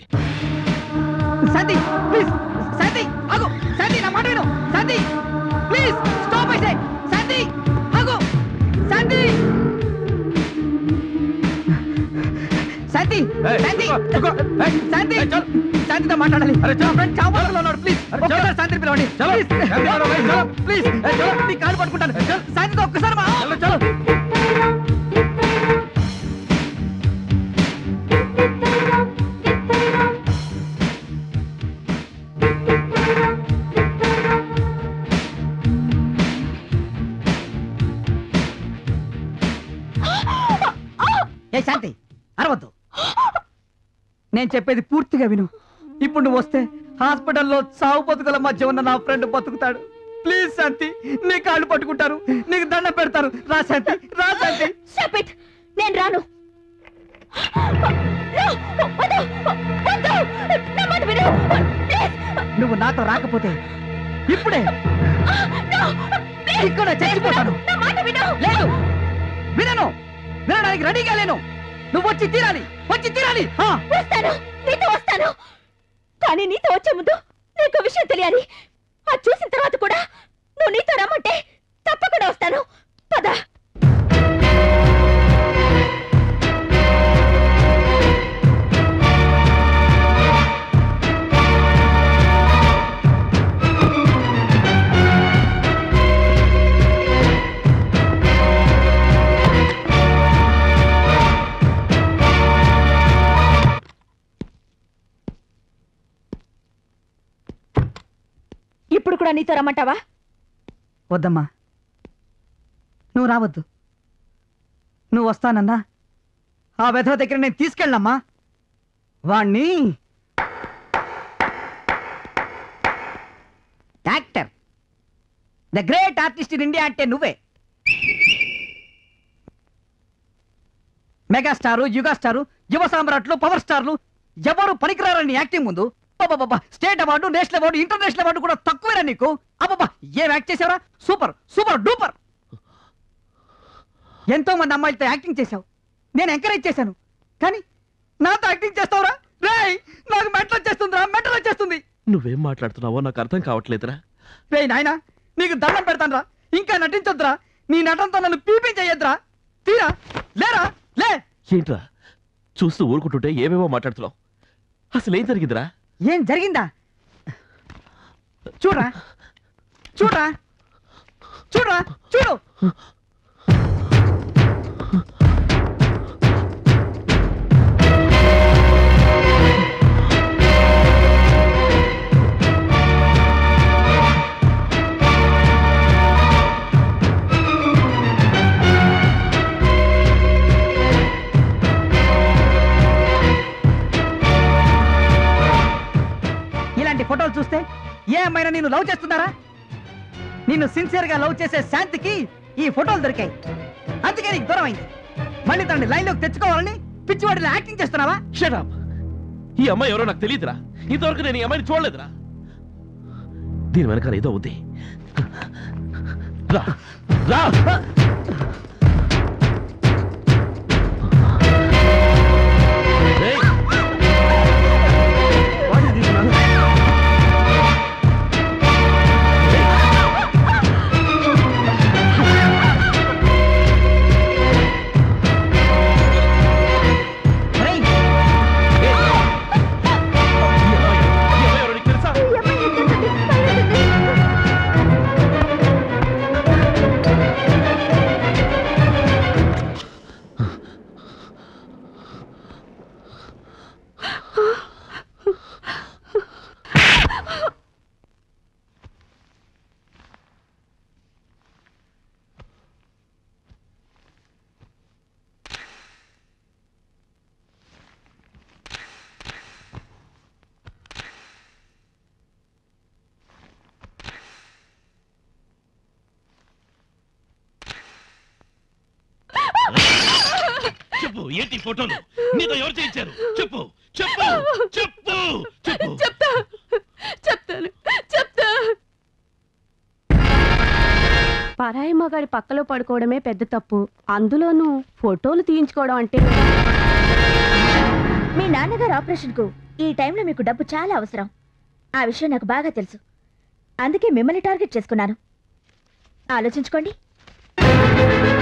శాంతి please శాంతి ఆగు శాంతి నా మాట విను శాంతి ప్లీజ్ స్టాప్ అయితే శాంతి ఆగు శాంతి శాంతి ఏయ్, శాంతి రుకో, రుకో, ఏయ్, శాంతి ఏయ్, చల్. శాంతితో మాట్లాడాలి అరే, చల్. నా ఫ్రెండ్ చావులో ఉన్నాడు ప్లీజ్ అరే, చల్. ఒక్కసారి శాంతిని పిలవండి చలో. ప్లీజ్ శాంతి రావడం, ఏయ్, చలో. ప్లీజ్ ఏయ్, చలో. నీ కాలు పట్టుకుంటాను ఏయ్, చల్. శాంతితో ఒక్కసారి మా చలో, చలో. ఏ శాంతి అరవద్దు నేను చెప్పేది పూర్తిగా విను ఇప్పుడు నువ్వు వస్తే హాస్పిటల్లో చావు బతుకుల మధ్య ఉన్న నా ఫ్రెండ్ బతుకుతాడు ప్లీజ్ శాంతి నీ కాళ్ళు పట్టుకుంటారు నీకు దండం పెడతారు రా శాంతి రా శాంతి Stop it! నేను రాను No! వద్దు! వద్దు! నా మాట విను! Please! నువ్వు నాతో రాకపోతే ఇప్పుడే No! Please! ఇక్కడ చచ్చిపోతాను నా మాట విను! లేదు వినను వినడానికి రెడీగా లేను నువ్వు వచ్చి తీరాలి వచ్చి తీరాలి ఆ! వస్తాను నీతో వస్తాను కానీ నీతో వచ్చే ముందు నీకు విషయం తెలియాలి అది చూసిన తర్వాత కూడా నువ్వు నీతో రమ్మంటే తప్పకుండా వస్తాను పద ఇప్పుడు కూడా నీతో రమ్మంటావా వద్దమ్మా నువ్వు రావద్దు నువ్వు వస్తానన్నా ఆ వెధవ దగ్గర నేను తీసుకెళ్ళమ్మా వాణ్ణి actor the great artist in India అంటే నువ్వే మెగాస్టారు యుగాస్టారు యువ సామ్రాట్లు పవర్ స్టార్లు ఎవరు పనికిరారని యాక్టింగ్ ముందు అబ్బబ్బబ్బా, state award national award international award కూడా తక్కువేరా నీకు అబ్బబ్బా ఏం యాక్ట్ చేసావరా సూపర్ సూపర్ డూపర్ ఎంతో మంది అమ్మాయిలతో యాక్టింగ్ చేశావు నేను ఎంకరేజ్ చేశాను కానీ నాతో యాక్టింగ్ చేస్తావురా రేయ్ నాకు మెట్లు వచ్చేస్తుందిరా మెట్లు వచ్చేస్తుంది నువ్వేం మాట్లాడుతున్నావో నాకు అర్థం కావట్లేదురా రేయ్ నాయనా నీకు దండం పెడతానురా ఇంకా నటించొద్దురా నీ నటనతో నన్ను పీపించేయద్దురా తీరా లేరా లే ఏంట్రా చూస్తూ ఊరుకుంటుంటే ఏమేమో మాట్లాడుతున్నావు అసలు ఏం జరిగిందిరా ఏం జరిగిందా చూడరా చూడరా చూడరా చూడు ఇలాంటి ఫోటోలు చూస్తే ఏ అమ్మాయినా నేను లవ్ చేస్తున్నారా నిన్ను సిన్సియర్ గా లవ్ చేసే శాంతికి ఈ ఫోటోలు దొరికాయి అందుకే నీకు దూరం అయింది మళ్ళీ తనని లైన్ లోకి తెచ్చుకోవాలని పిచ్చివాడిలో యాక్టింగ్ చేస్తున్నావా షటప్ ఈ అమ్మాయి ఎవరో నాకు తెలియదురా ఇంతవరకు నేను ఈ అమ్మాయిని చూడలేదురా దీని వెనకాల ఏదో ఉంది రా రా ఏయ్! ఒరేయ్, ఏయ్! ఈ అమ్మాయి- ఈ అమ్మాయి ఎవరో నీకు తెలుసా? చెప్పు ఏంటి ఈ ఫోటోలు నీతో ఎవరు చేయించారు చెప్పు చెప్పు చెప్పు చెప్పు చెప్తా చెప్తాను చెప్తా పరాయి మగాడి పక్కలో పడుకోవడమే పెద్ద తప్పు అందులోనూ ఫోటోలు తీయించుకోవడం అంటే మీ నాన్నగారు ఆపరేషన్కు ఈ టైంలో మీకు డబ్బు చాలా అవసరం ఆ విషయం నాకు బాగా తెలుసు అందుకే మిమ్మల్ని టార్గెట్ చేసుకున్నాను ఆలోచించుకోండి